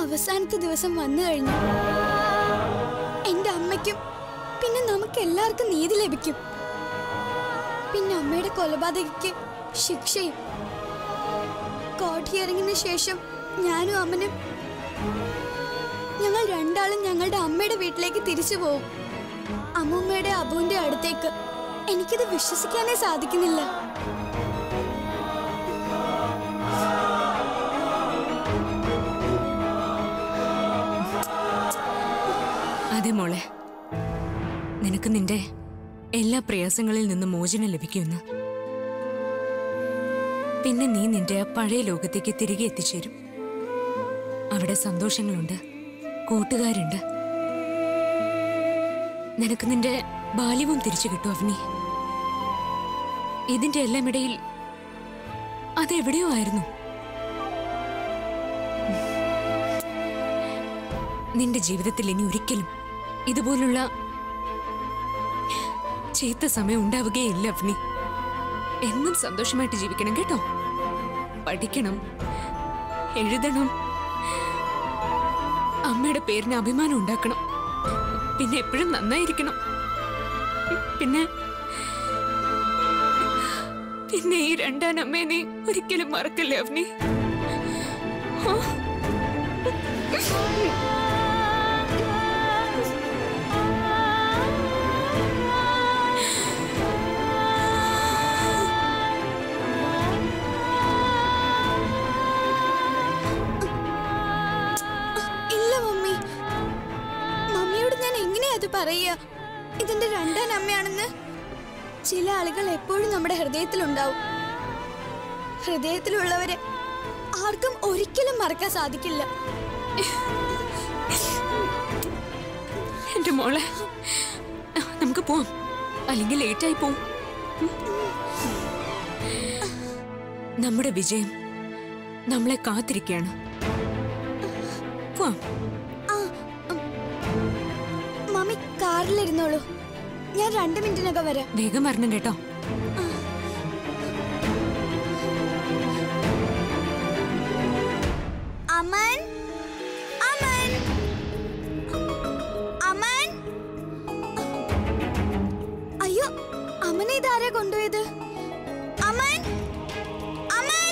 അവസാനത്തെ ദിവസം വന്നു കഴിഞ്ഞു എന്റെ അമ്മയ്ക്കും പിന്നെ നമുക്ക് എല്ലാവർക്കും നീതി ലഭിക്കും പിന്നെ അമ്മയുടെ കൊലപാതകയ്ക്ക് ശിക്ഷയും കോർട്ട് ഹിയറിംഗിന് ശേഷം ഞാനും അമ്മനും ഞങ്ങൾ രണ്ടാളും ഞങ്ങളുടെ അമ്മയുടെ വീട്ടിലേക്ക് തിരിച്ചു പോകും അമ്മൂമ്മയുടെ അബുവിന്റെ അടുത്തേക്ക് എനിക്കിത് വിശ്വസിക്കാനേ സാധിക്കുന്നില്ല അതെ മോളെ നിനക്ക് നിന്റെ എല്ലാ പ്രയാസങ്ങളിൽ നിന്നും മോചനം ലഭിക്കുമെന്ന് പിന്നെ നീ നിന്റെ ആ പഴയ ലോകത്തേക്ക് തിരികെ എത്തിച്ചേരും അവിടെ സന്തോഷങ്ങളുണ്ട് കൂട്ടുകാരുണ്ട് നിനക്ക് നിന്റെ ബാല്യവും തിരിച്ചു കിട്ടും അവനി ഇതിന്റെ എല്ലാം ഇടയിൽ അതെവിടെയോ ആയിരുന്നു നിന്റെ ജീവിതത്തിൽ ഇനി ഒരിക്കലും ഇതുപോലുള്ള ചീത്ത സമയം ഉണ്ടാവുകയില്ല അവനി എന്നും സന്തോഷമായിട്ട് ജീവിക്കണം കേട്ടോ പഠിക്കണം എഴുതണം അമ്മയുടെ പേരിന് അഭിമാനം ഉണ്ടാക്കണം പിന്നെ എപ്പോഴും നന്നായിരിക്കണം പിന്നെ പിന്നെ ഈ രണ്ടാം അമ്മയെ നീ ഒരിക്കലും മറക്കല്ലേ അവനി ആ ഇല്ല മമ്മി മമ്മിയോട് ഞാൻ എങ്ങനെയാ അത് പറയുക ഇതിന്റെ രണ്ടാം അമ്മയാണെന്ന് ചില ആളുകൾ എപ്പോഴും നമ്മുടെ ഹൃദയത്തിലുണ്ടാവും ഹൃദയത്തിലുള്ളവരെ ആർക്കും ഒരിക്കലും മറക്കാൻ സാധിക്കില്ല എന്റെ മോളെ ആ, നമുക്ക് പോവാം അല്ലെങ്കിൽ ലേറ്റായി പോവും ഉം. നമ്മുടെ വിജയം നമ്മളെ കാത്തിരിക്കുകയാണ് പോവാം ആ ഉം. മമ്മി കാറിലിരുന്നോളൂ ഞാൻ രണ്ട് മിനിറ്റിനകം വരാം വേഗം വരണം കേട്ടോ അമൻ അമൻ അമൻ അയ്യോ അമനെ ഇതാരാ കൊണ്ടുപോയത് അമൻ അമൻ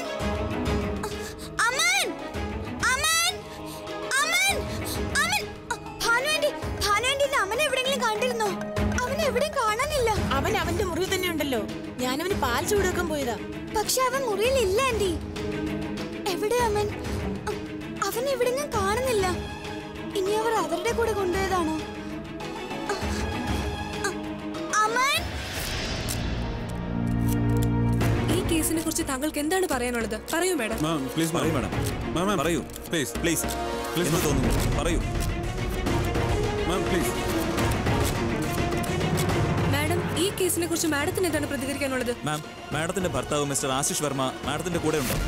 അമൻ അമൻ അമൻ അമൻ ഭാനുവേണ്ടി ഭാനുവേണ്ടിന്റെ അമനെ എവിടെയെങ്കിലും കണ്ടിരുന്നോ അവനെ എവിടെയും കാണാനില്ല അവൻ അവന്റെ മുറിവ് തന്നെ ഉണ്ടല്ലോ ഞാനവന് പാൽ ചൂടാക്കാൻ പോയതാ പക്ഷെ അവൻ മുറിയിൽ ഇല്ല ആന്റി എവിടെ അവൻ അ- അവൻ എവിടെങ്ങും കാണുന്നില്ല ഇനി അവർ അവരുടെ കൂടെ കൊണ്ടുപോയതാണോ അ- അ- അമൻ ഈ കേസിനെ കുറിച്ച് താങ്കൾക്ക് എന്താണ് പറയാനുള്ളത് പറയൂ മാഡം മാം പ്ലീസ് പറയൂ മാഡം മാം മാം പറയൂ പ്ലീസ് പ്ലീസ് Please, എന്ത് ma'am. തോന്നുന്നു പറയൂ മാം പ്ലീസ് മാഡം ഈ കേസിനെ കുറിച്ച് മാഡത്തിന് എന്താണ് പ്രതികരിക്കാനുള്ളത് മാം മാഡത്തിന്റെ ഭർത്താവ് മിസ്റ്റർ ആശിഷ് വർമ്മ മാഡത്തിന്റെ കൂടെ ഉണ്ടോ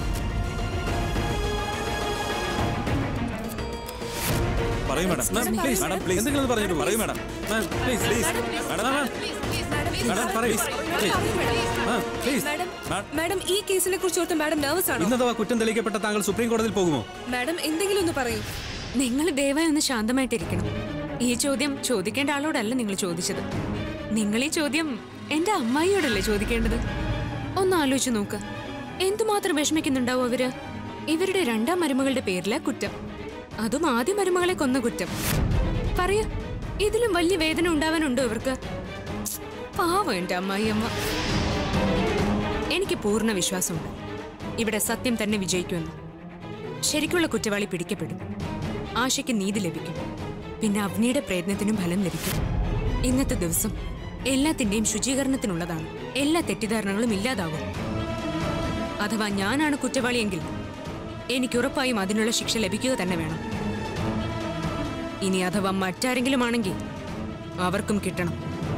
പറയൂ madam ma'am please madam please എന്തെങ്കിലും ഒന്ന് പറഞ്ഞിട്ട് പറയൂ madam ma'am please please madam ma'am madam പറയൂ ma'am please madam ma'am madam ഈ കേസിനെ കുറിച്ച് ഓർത്ത് മാഡം നെർവസ് ആണോ ഇന്നഥവാ കുറ്റം തെളിയിക്കപ്പെട്ട താങ്കൾ സുപ്രീം കോടതിയിൽ പോകുമോ മാഡം എന്തെങ്കിലും ഒന്ന് പറയൂ നിങ്ങൾ ദയവായി ഒന്ന് ശാന്തമായിട്ടിരിക്കണം ഈ ചോദ്യം ചോദിക്കേണ്ട ആളോടല്ല നിങ്ങൾ ചോദിച്ചത് നിങ്ങൾ ഈ ചോദ്യം എന്റെ അമ്മായിയോടല്ലേ ചോദിക്കേണ്ടത് ഒന്ന് ആലോചിച്ച് നോക്ക് എന്തുമാത്രം വിഷമിക്കുന്നുണ്ടാവും അവര് ഇവരുടെ രണ്ടാം മരുമകളുടെ പേരില കുറ്റം അതും ആദ്യ മരുമകളെ കൊന്ന കുറ്റം പറയ ഇതിലും വലിയ വേദന ഉണ്ടാവാനുണ്ടോ ഇവർക്ക് പാവം എന്റെ അമ്മായിയമ്മ എനിക്ക് പൂർണ്ണ വിശ്വാസമുണ്ട് ഇവിടെ സത്യം തന്നെ വിജയിക്കുമെന്ന് ശരിക്കുള്ള കുറ്റവാളി പിടിക്കപ്പെടും ആശയ്ക്ക് നീതി ലഭിക്കും പിന്നെ അവനിയുടെ പ്രയത്നത്തിനും ഫലം ലഭിക്കും ഇന്നത്തെ ദിവസം എല്ലാത്തിന്റെയും ശുചീകരണത്തിനുള്ളതാണ് എല്ലാ തെറ്റിദ്ധാരണകളും ഇല്ലാതാകും അഥവാ ഞാനാണ് കുറ്റവാളിയെങ്കിൽ എനിക്ക് ഉറപ്പായും അതിനുള്ള ശിക്ഷ ലഭിക്കുക തന്നെ വേണം ഇനി അഥവാ മറ്റാരെങ്കിലും ആണെങ്കിൽ അവർക്കും കിട്ടണം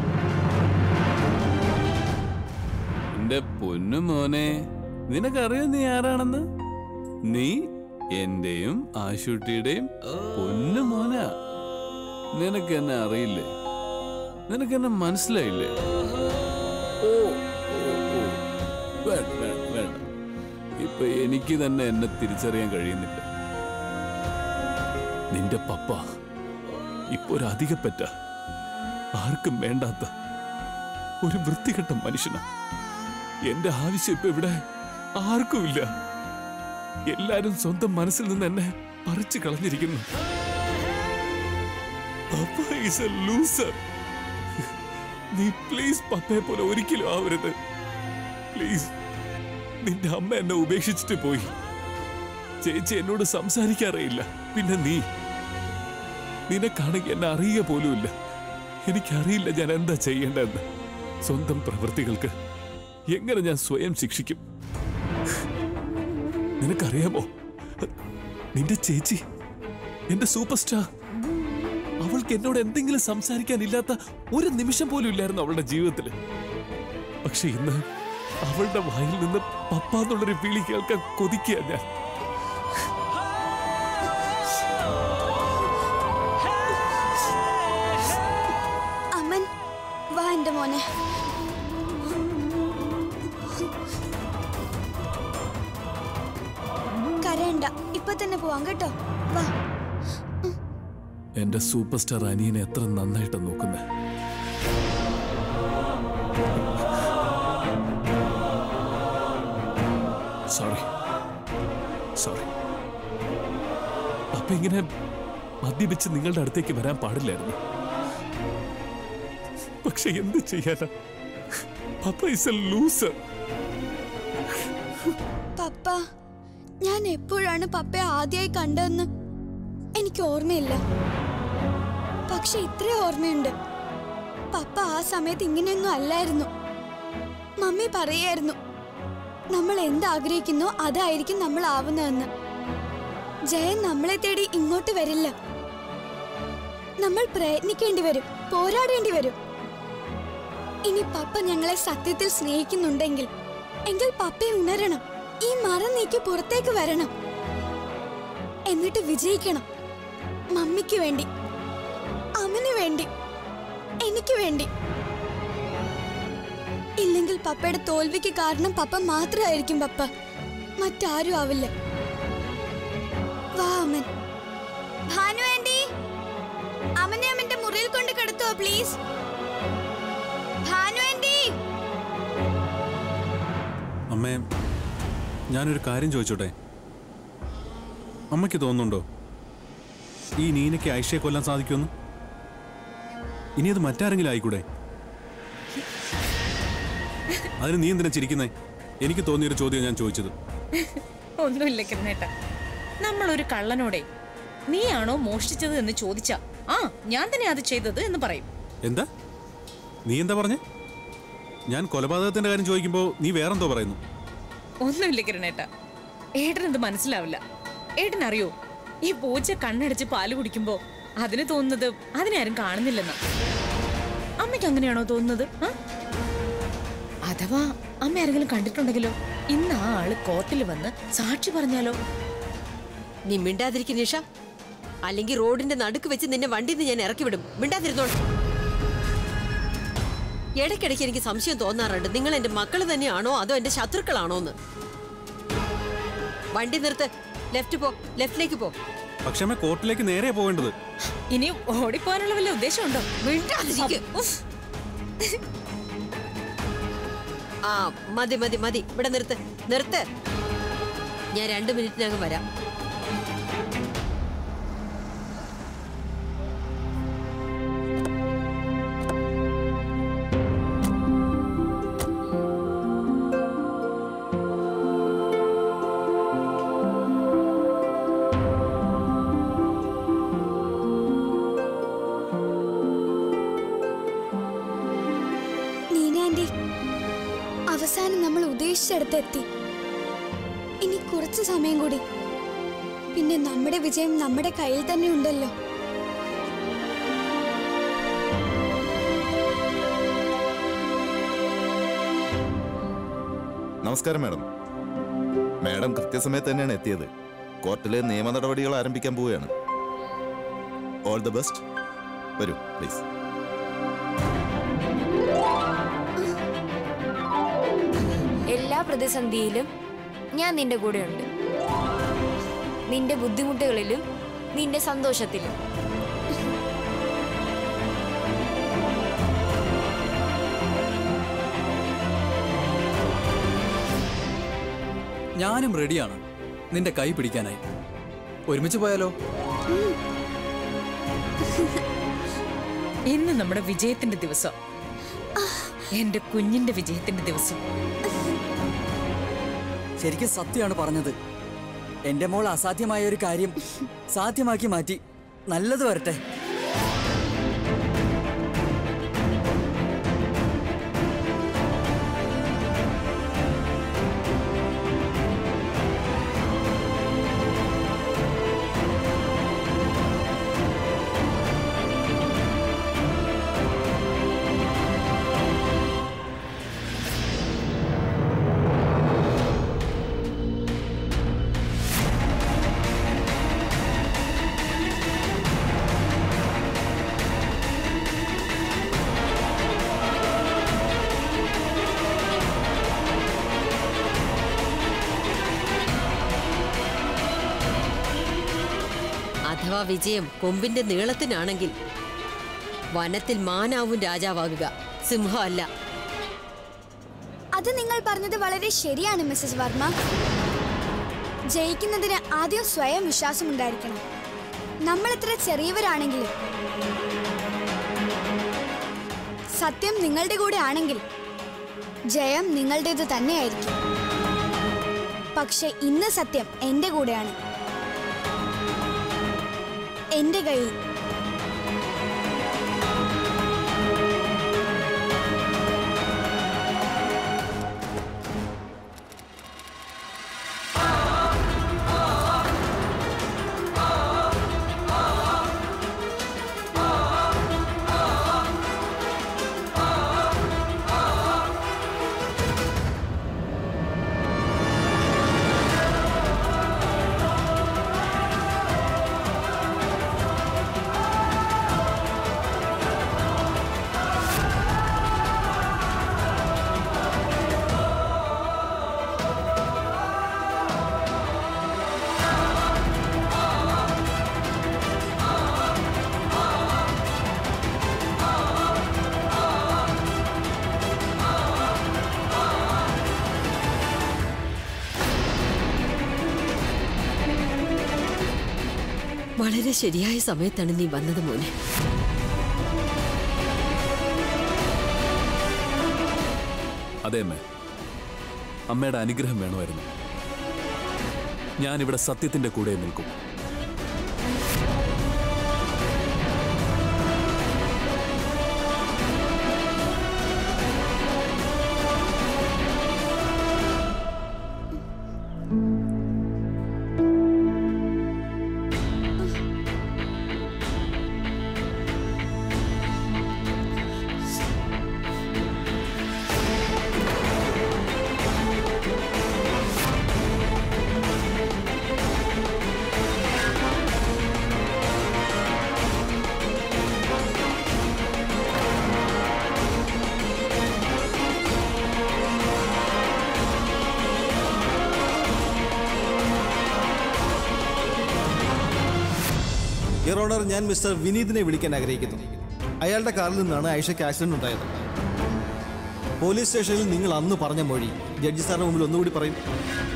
എന്റെ പൊന്നു മോനെ നിനക്കറിയോ നീ ആരാണെന്ന് നീ എന്റെയും ആശുട്ടിയുടെയും പൊന്നു മോനാ നിനക്ക് എന്നെ അറിയില്ലേ നിനക്ക് എന്നെ മനസ്സിലായില്ലേ ഓ ഓ, ഓ. വേണ്ട വേണ്ട വേണ്ട ഇപ്പൊ എനിക്ക് തന്നെ എന്നെ തിരിച്ചറിയാൻ കഴിയുന്നില്ല നിന്റെ പപ്പ ഇപ്പൊ ഒരു അധികപ്പറ്റ ആർക്കും വേണ്ടാത്ത ഒരു വൃത്തികെട്ട മനുഷ്യനാ എന്റെ ആവശ്യം ഇപ്പൊ ഇവിടെ ആർക്കുമില്ല എല്ലാരും സ്വന്തം മനസ്സിൽ നിന്ന് എന്നെ പറിച്ചു കളഞ്ഞിരിക്കുന്നു പപ്പ ഈസ് എ ലൂസർ നീ പ്ലീസ് പപ്പയെ പോലെ ഒരിക്കലും ആവരുത് പ്ലീസ് നിന്റെ അമ്മ എന്നെ ഉപേക്ഷിച്ചിട്ട് പോയി ചേച്ചി എന്നോട് സംസാരിക്കാറേയില്ല പിന്നെ നീ നിനക്കാണെങ്കിൽ എന്നെ അറിയുക പോലുമില്ല എനിക്കറിയില്ല ഞാൻ എന്താ ചെയ്യേണ്ടതെന്ന് സ്വന്തം പ്രവൃത്തികൾക്ക് എങ്ങനെ ഞാൻ സ്വയം ശിക്ഷിക്കും നിനക്കറിയാമോ നിന്റെ ചേച്ചി എന്റെ സൂപ്പർ സ്റ്റാർ അവൾക്ക് എന്നോട് എന്തെങ്കിലും സംസാരിക്കാനില്ലാത്ത ഒരു നിമിഷം പോലും ഇല്ലായിരുന്നു അവളുടെ ജീവിതത്തിൽ പക്ഷെ ഇന്ന് അവളുടെ വായിൽ നിന്ന് പപ്പ എന്നുള്ളൊരു വിളി കേൾക്കാൻ കൊതിക്കുക ഞാൻ അമൻ വാ എന്റെ മോനെ കരയണ്ട ഇപ്പൊ തന്നെ പോവാം കേട്ടോ വാ എന്റെ സൂപ്പർ സ്റ്റാർ അനിയനെ എത്ര നന്നായിട്ട് നോക്കുന്നത് സോറി സോറി അപ്പൊ ഇങ്ങനെ മദ്യപിച്ച് നിങ്ങളുടെ അടുത്തേക്ക് വരാൻ പാടില്ലായിരുന്നു പക്ഷെ എന്ത് ചെയ്യാനാ papa is a loser papa ഞാൻ എപ്പോഴാണ് പപ്പയെ ആദ്യമായി കണ്ടതെന്ന് എനിക്ക് ഓർമ്മയില്ല പക്ഷെ ഇത്രേ ഓർമ്മയുണ്ട് പപ്പ ആ സമയത്ത് ഇങ്ങനെയൊന്നും അല്ലായിരുന്നു മമ്മി പറയായിരുന്നു നമ്മൾ എന്താഗ്രഹിക്കുന്നോ അതായിരിക്കും നമ്മൾ ആവുന്നതെന്ന് ജയൻ നമ്മളെ തേടി ഇങ്ങോട്ട് വരില്ല നമ്മൾ പ്രയത്നിക്കേണ്ടി വരും പോരാടേണ്ടി വരും ഇനി പപ്പ ഞങ്ങളെ സത്യത്തിൽ സ്നേഹിക്കുന്നുണ്ടെങ്കിൽ എങ്കിൽ പപ്പയെ ഉണരണം ഈ മരം നീക്കി പുറത്തേക്ക് വരണം എന്നിട്ട് വിജയിക്കണം മമ്മിക്ക് വേണ്ടി അമ്മന് വേണ്ടി എനിക്ക് വേണ്ടി ഇല്ലെങ്കിൽ പപ്പയുടെ തോൽവിക്ക് കാരണം പപ്പ മാത്രമായിരിക്കും പപ്പ മറ്റാരും ആവില്ല വാ അമ്മൻ ഭാനു ആന്റി അമ്മനെ അമ്മന്റെ മുറിയിൽ കൊണ്ട് കിടത്തുവോ പ്ലീസ് ഭാനു ആന്റി അമ്മേ ഞാനൊരു കാര്യം ചോദിച്ചോട്ടെ അമ്മയ്ക്ക് തോന്നുന്നുണ്ടോ ഈ നീനയ്ക്ക് ഐഷയെ കൊല്ലാൻ സാധിക്കുമെന്ന് ഇനി അത് മറ്റാരെങ്കിലും ആയിക്കൂടെ അതിന് നീ എന്തിനാ ചിരിക്കുന്നേ എനിക്ക് തോന്നിയൊരു ചോദ്യം ഞാൻ ചോദിച്ചത് ഒന്നുമില്ല കിരണേട്ട നമ്മളൊരു കള്ളനോടെ നീയാണോ മോഷ്ടിച്ചത് എന്ന് ചോദിച്ചാ ആ ഞാൻ തന്നെ അത് ചെയ്തത് എന്ന് പറയും എന്താ നീ എന്താ പറഞ്ഞേ ഞാൻ കൊലപാതകത്തിന്റെ കാര്യം ചോദിക്കുമ്പോൾ നീ വേറെന്തോ പറയുന്നു ഒന്നുമില്ല കിരണേട്ട ഏട്ടനത് മനസ്സിലാവില്ല ഏട്ടനറിയോ ഈ പൂച്ച കണ്ണടച്ച് പാല് കുടിക്കുമ്പോ അതിന് തോന്നുന്നത് അതിനാരും കാണുന്നില്ലെന്നാ അമ്മയ്ക്ക് അങ്ങനെയാണോ തോന്നുന്നത് ആ? അഥവാ അമ്മ ആരെങ്കിലും കണ്ടിട്ടുണ്ടെങ്കിലോ ഇന്ന് ആ ആള് കോർട്ടിൽ വന്ന് സാക്ഷി പറഞ്ഞാലോ നീ മിണ്ടാതിരിക്കും നിഷ അല്ലെങ്കിൽ റോഡിന്റെ നടുക്ക് വെച്ച് നിന്നെ വണ്ടിയിൽ നിന്ന് ഞാൻ ഇറക്കി വിടും മിണ്ടാതിരുന്നോളൂ ഇടയ്ക്കിടയ്ക്ക് എനിക്ക് സംശയം തോന്നാറുണ്ട് നിങ്ങൾ എന്റെ മക്കൾ തന്നെയാണോ അതോ എന്റെ ശത്രുക്കളാണോ എന്ന് വണ്ടി നിർത്ത് ലെഫ്റ്റ് പോ ലെഫ്റ്റിലേക്ക് പോ പക്ഷെ അമ്മ കോർട്ടിലേക്ക് നേരെ പോകേണ്ടത് ഇനി ഓടിപ്പോകാനുള്ള വല്ല ഉദ്ദേശമുണ്ടോ മിണ്ടാതിരിക്ക്. ഉഫ്. ആ മതി മതി മതി ഇവിടെ നിർത്ത് നിർത്ത് ഞാൻ രണ്ടു മിനിറ്റിനകം വരാം നീന ആന്റി അവസാനം നമ്മൾ ഉദ്ദേശിച്ചിടത്ത് എത്തി ഇനി കുറച്ച് സമയം കൂടി പിന്നെ നമ്മുടെ വിജയം നമ്മുടെ കയ്യിൽ തന്നെ ഉണ്ടല്ലോ നമസ്കാരം മാഡം മാഡം കൃത്യസമയത്ത് തന്നെയാണ് എത്തിയത് കോർട്ടിലെ നിയമ നടപടികൾ ആരംഭിക്കാൻ പോവുകയാണ് ഓൾ ദ ബെസ്റ്റ് വരൂ പ്ലീസ് എല്ലാ പ്രതിസന്ധിയിലും ഞാൻ നിന്റെ കൂടെയുണ്ട് നിന്റെ ബുദ്ധിമുട്ടുകളിലും നിന്റെ സന്തോഷത്തിലും ഞാനും റെഡിയാണ് നിന്റെ കൈ പിടിക്കാനായി ഒരുമിച്ച് പോയാലോ ഇന്ന് നമ്മുടെ വിജയത്തിന്റെ ദിവസം എന്റെ കുഞ്ഞിന്റെ വിജയത്തിന്റെ ദിവസം ശരിക്കും സത്യമാണ് പറഞ്ഞത് എന്റെ മോൾ അസാധ്യമായ ഒരു കാര്യം സാധ്യമാക്കി മാറ്റി നല്ലത് വരട്ടെ അഥവാ വിജയം കൊമ്പിന്റെ നീളത്തിനാണെങ്കിൽ വനത്തിൽ മാനാവും രാജാവാകുക സിംഹം അല്ല അത് നിങ്ങൾ പറഞ്ഞത് വളരെ ശരിയാണ് മിസ്സസ് വർമ്മ ജയിക്കുന്നതിന് ആദ്യം സ്വയം വിശ്വാസം ഉണ്ടായിരിക്കണം നമ്മൾ എത്ര ചെറിയവരാണെങ്കിലും സത്യം നിങ്ങളുടെ കൂടെ ആണെങ്കിൽ ജയം നിങ്ങളുടേത് തന്നെയായിരിക്കും പക്ഷെ ഇന്ന് സത്യം എന്റെ കൂടെയാണ് എന്റെ കയ്യിൽ വളരെ ശരിയായ സമയത്താണ് നീ വന്നത് മോനെ അതെ അമ്മേ അമ്മയുടെ അനുഗ്രഹം വേണമായിരുന്നു ഞാനിവിടെ സത്യത്തിന്റെ കൂടെ നിൽക്കും യർ ഓണർ ഞാൻ മിസ്റ്റർ വിനീതിനെ വിളിക്കാൻ ആഗ്രഹിക്കുന്നു അയാളുടെ കാറിൽ നിന്നാണ് ഐഷയ്ക്ക് ആക്സിഡന്റ് ഉണ്ടായത് പോലീസ് സ്റ്റേഷനിൽ നിങ്ങൾ അന്ന് പറഞ്ഞ മൊഴി ജഡ്ജി സാറിന് മുമ്പിൽ ഒന്നുകൂടി പറയും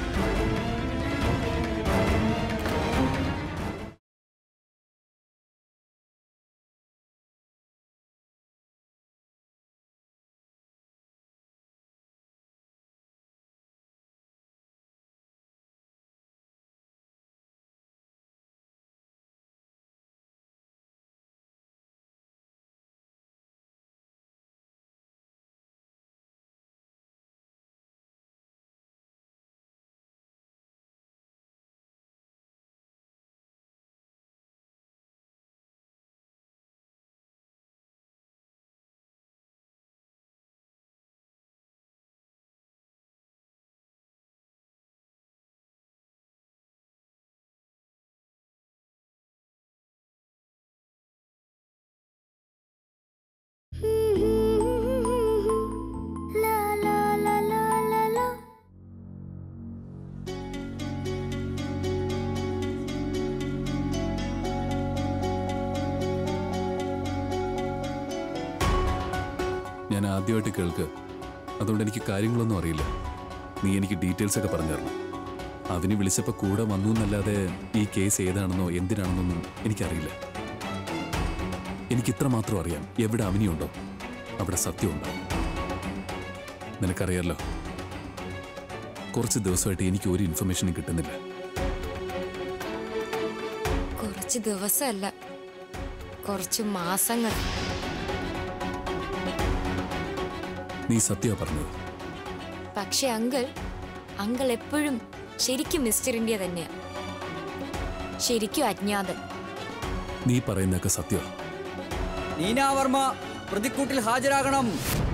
ആദ്യമായിട്ട് കേൾക്ക് അതുകൊണ്ട് എനിക്ക് കാര്യങ്ങളൊന്നും അറിയില്ല നീ എനിക്ക് ഡീറ്റെയിൽസ് ഒക്കെ പറഞ്ഞു തരണം അവന് വിളിച്ചപ്പോൾ കൂടെ വന്നു എന്നല്ലാതെ ഈ കേസ് ഏതാണെന്നോ എന്തിനാണെന്നൊന്നും എനിക്കറിയില്ല എനിക്ക് ഇത്ര മാത്രം അറിയാം എവിടെ അവനിയുണ്ടോ അവിടെ സത്യമുണ്ടോ നിനക്കറിയാലോ കുറച്ച് ദിവസമായിട്ട് എനിക്ക് ഒരു ഇൻഫർമേഷനും കിട്ടുന്നില്ല കുറച്ച് ദിവസമല്ല കുറച്ച് മാസങ്ങൾ നീ സത്യമാ പറഞ്ഞത് പക്ഷെ അങ്കിൾ അങ്കിൾ എപ്പോഴും ശരിക്കും മിസ്റ്റർ ഇന്ത്യ തന്നെയാ ശരിക്കും അജ്ഞാതൻ നീ പറയുന്നതൊക്കെ സത്യമാ നീനാവർമ്മ പ്രതിക്കൂട്ടിൽ ഹാജരാകണം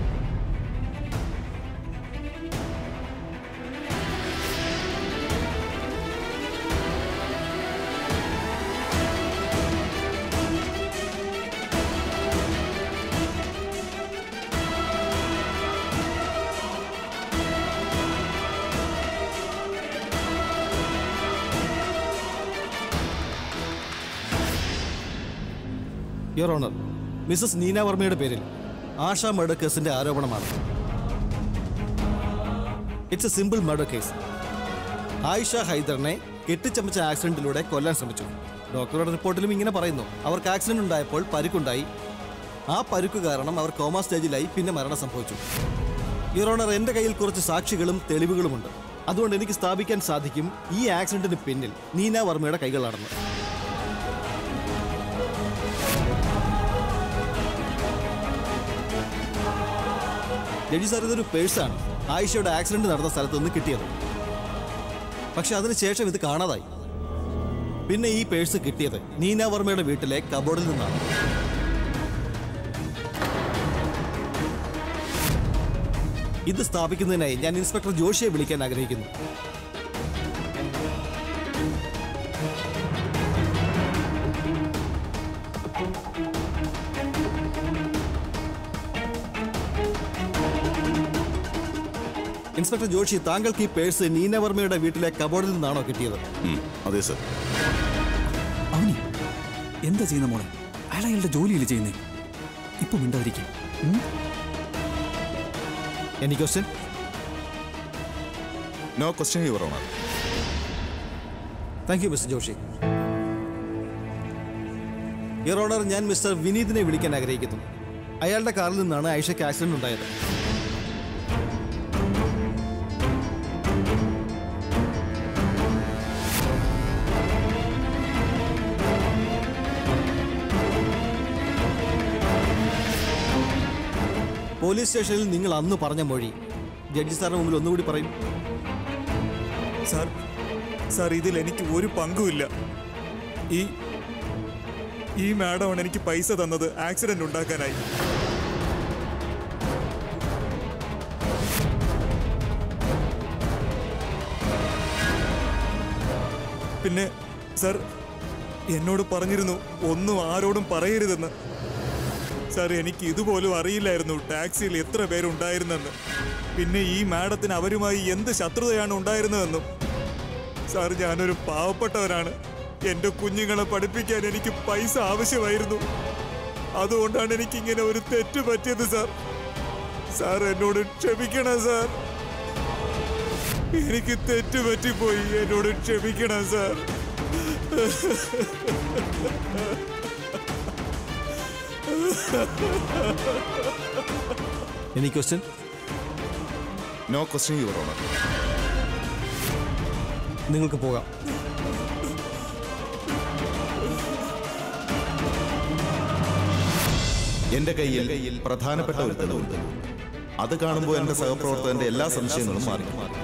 യുവർ ഓണർ മിസസ് നീന വർമ്മയുടെ പേരിൽ ആശ മർഡർ കേസിന്റെ ആരോപണമാണ് it's a simple murder case Ayesha ഹൈദറിനെ കെട്ടിച്ചമച്ച ആക്സിഡന്റിലൂടെ കൊല്ലാൻ ശ്രമിച്ചു ഡോക്ടറുടെ റിപ്പോർട്ടിലും ഇങ്ങനെ പറയുന്നു അവർക്ക് ആക്സിഡന്റ് ഉണ്ടായപ്പോൾ പരിക്കുണ്ടായി ആ പരുക്ക് കാരണം അവർ കോമ സ്റ്റേജിലായി പിന്നെ മരണം സംഭവിച്ചു യുവർ ഓണർ എന്റെ കയ്യിൽ കുറച്ച് സാക്ഷികളും തെളിവുകളുമുണ്ട് അതുകൊണ്ട് എനിക്ക് സ്ഥാപിക്കാൻ സാധിക്കും ഈ ആക്സിഡന്റിന് പിന്നിൽ നീന വർമ്മയുടെ കൈകളാണെന്ന് ജഡ്ജി സാർ ഇതൊരു പേഴ്സാണ് ആയിഷയുടെ ആക്സിഡന്റ് നടന്ന സ്ഥലത്ത് നിന്ന് കിട്ടിയത് പക്ഷെ അതിനുശേഷം ഇത് കാണാതായി പിന്നെ ഈ പേഴ്സ് കിട്ടിയത് നീന വർമ്മയുടെ വീട്ടിലെ കബോർഡിൽ നിന്നാണ് ഇത് സ്ഥാപിക്കുന്നതിനായി ഞാൻ ഇൻസ്പെക്ടർ ജോഷിയെ വിളിക്കാൻ ആഗ്രഹിക്കുന്നു ഇൻസ്പെക്ടർ ജോഷി താങ്കൾക്ക് ഈ പേഴ്സ് നീന വർമ്മയുടെ വീട്ടിലെ കബോർഡിൽ നിന്നാണോ കിട്ടിയത് അതെ സർ അവനി എന്താ ചെയ്യുന്ന മോളെ അയാൾ അയാളുടെ ജോലിയില്ല ചെയ്യുന്നേ ഇപ്പൊ മിണ്ടാതിരിക്കും any question no question your honour thank you mister Joshi your honour ഞാൻ മിസ്റ്റർ വിനീതിനെ വിളിക്കാൻ ആഗ്രഹിക്കുന്നു അയാളുടെ കാറിൽ നിന്നാണ് ഐഷയ്ക്ക് ആക്സിഡന്റ് ഉണ്ടായത് പോലീസ് സ്റ്റേഷനിൽ നിങ്ങൾ അന്ന് പറഞ്ഞ മൊഴി ജഡ്ജി സാറിന് മുമ്പിൽ ഒന്നുകൂടി പറയും സാർ സാർ ഇതിൽ എനിക്ക് ഒരു പങ്കുമില്ല ഈ ഈ മാഡമാണ് എനിക്ക് പൈസ തന്നത് ആക്സിഡന്റ് ഉണ്ടാക്കാനായി പിന്നെ സാർ എന്നോട് പറഞ്ഞിരുന്നു ഒന്നും ആരോടും പറയരുതെന്ന് സാർ എനിക്ക് ഇതുപോലും അറിയില്ലായിരുന്നു ടാക്സിയിൽ എത്ര പേരുണ്ടായിരുന്നെന്ന് പിന്നെ ഈ മാഡത്തിന് അവരുമായി എന്ത് ശത്രുതയാണ് ഉണ്ടായിരുന്നതെന്നും സാർ ഞാനൊരു പാവപ്പെട്ടവനാണ് എൻ്റെ കുഞ്ഞുങ്ങളെ പഠിപ്പിക്കാൻ എനിക്ക് പൈസ ആവശ്യമായിരുന്നു അതുകൊണ്ടാണ് എനിക്ക് ഇങ്ങനെ ഒരു തെറ്റ് പറ്റിയത് സാർ സാർ എന്നോട് ക്ഷമിക്കണം സാർ എനിക്ക് തെറ്റ് പറ്റിപ്പോയി എന്നോട് ക്ഷമിക്കണം sir any question no question your honour നിങ്ങൾക്ക് പോകാം എന്റെ കയ്യിൽ പ്രധാനപ്പെട്ട ഒരു തെളിവുണ്ട് അത് കാണുമ്പോൾ എന്റെ സഹപ്രവർത്തകന്റെ എല്ലാ സംശയങ്ങളും മാറി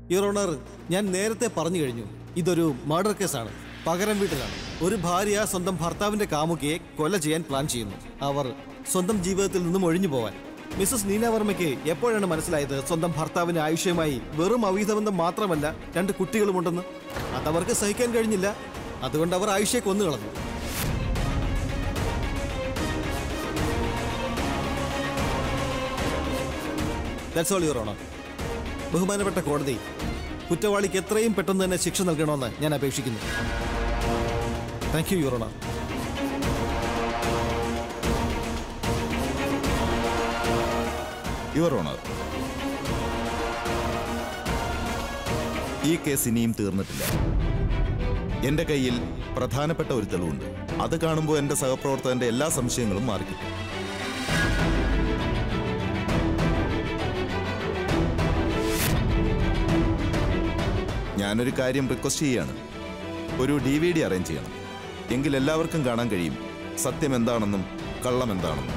യുവർ ഓണർ ഞാൻ നേരത്തെ പറഞ്ഞു കഴിഞ്ഞു ഇതൊരു മർഡർ കേസാണ് പകരം വീട്ടിലാണ് ഒരു ഭാര്യ സ്വന്തം ഭർത്താവിന്റെ കാമുകിയെ കൊല ചെയ്യാൻ പ്ലാൻ ചെയ്യുന്നു അവർ സ്വന്തം ജീവിതത്തിൽ നിന്നും ഒഴിഞ്ഞു പോവാൻ മിസ്സസ് നീന വർമ്മയ്ക്ക് എപ്പോഴാണ് മനസ്സിലായത് സ്വന്തം ഭർത്താവിന് ആയുഷ്യമായി വെറും അവിഹിതബന്ധം മാത്രമല്ല രണ്ട് കുട്ടികളുമുണ്ടെന്ന് അതവർക്ക് സഹിക്കാൻ കഴിഞ്ഞില്ല അതുകൊണ്ട് അവർ ആയുഷ്യെ കൊന്നു കളഞ്ഞു ദാറ്റ്സ് ഓൾ യുവർ ഓണർ ബഹുമാനപ്പെട്ട കോടതി കുറ്റവാളിക്ക് എത്രയും പെട്ടെന്ന് തന്നെ ശിക്ഷ നൽകണമെന്ന് ഞാൻ അപേക്ഷിക്കുന്നു thank you your honour your honour ഈ കേസ് ഇനിയും തീർന്നിട്ടില്ല എന്റെ കയ്യിൽ പ്രധാനപ്പെട്ട ഒരു തെളിവുണ്ട് അത് കാണുമ്പോൾ എന്റെ സഹപ്രവർത്തകന്റെ എല്ലാ സംശയങ്ങളും മാറിക്കിട്ടും ഞാനൊരു കാര്യം റിക്വസ്റ്റ് ചെയ്യാണ് ഒരു ഡി വി ഡി അറേഞ്ച് ചെയ്യണം എങ്കിൽ എല്ലാവർക്കും കാണാൻ കഴിയും സത്യം എന്താണെന്നും കള്ളം എന്താണെന്നും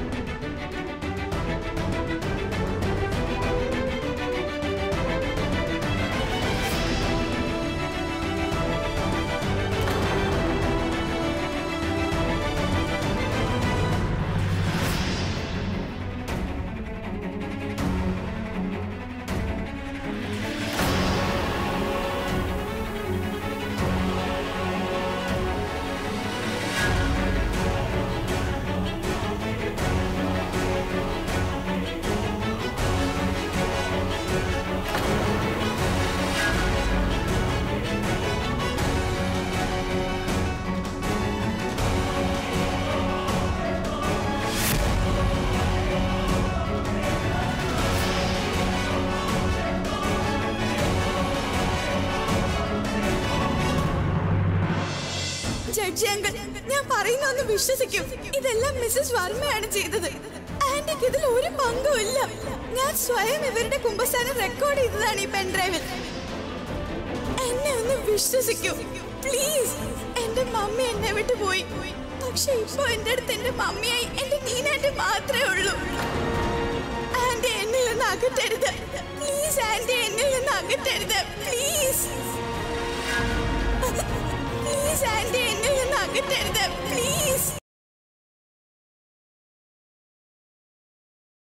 ജഡ്ജി അങ്കിൾ ഞാൻ പറയുന്ന ഒന്ന് വിശ്വസിക്കും ഇതെല്ലാം മിസ്സസ് വർമ്മയാണ് ചെയ്തത് ആന്റിക്ക് ഇതിൽ ഒരു പങ്കും ഇല്ല ഞാൻ സ്വയം ഇവരുടെ കുമ്പസ്ഥാനം റെക്കോർഡ് ചെയ്തതാണ് ഈ പെൻഡ്രൈവിൽ എന്നെ ഒന്ന് വിശ്വസിക്കൂ പ്ലീസ് എന്റെ മമ്മി എന്നെ വിട്ടു പോയി പക്ഷെ ഇപ്പൊ എന്റെ അടുത്ത് എന്റെ മമ്മിയായി എന്റെ നീനായിട്ട് മാത്രമേ ഉള്ളൂ ആന്റി എന്നിൽ നിന്ന് അകറ്റരുത് പ്ലീസ് ആന്റി എന്നിൽ നിന്ന് അകറ്റരുത് പ്ലീസ് പ്ലീസ് ആന്റി എന്നിൽ നിന്ന് അകറ്റരുത് പ്ലീസ്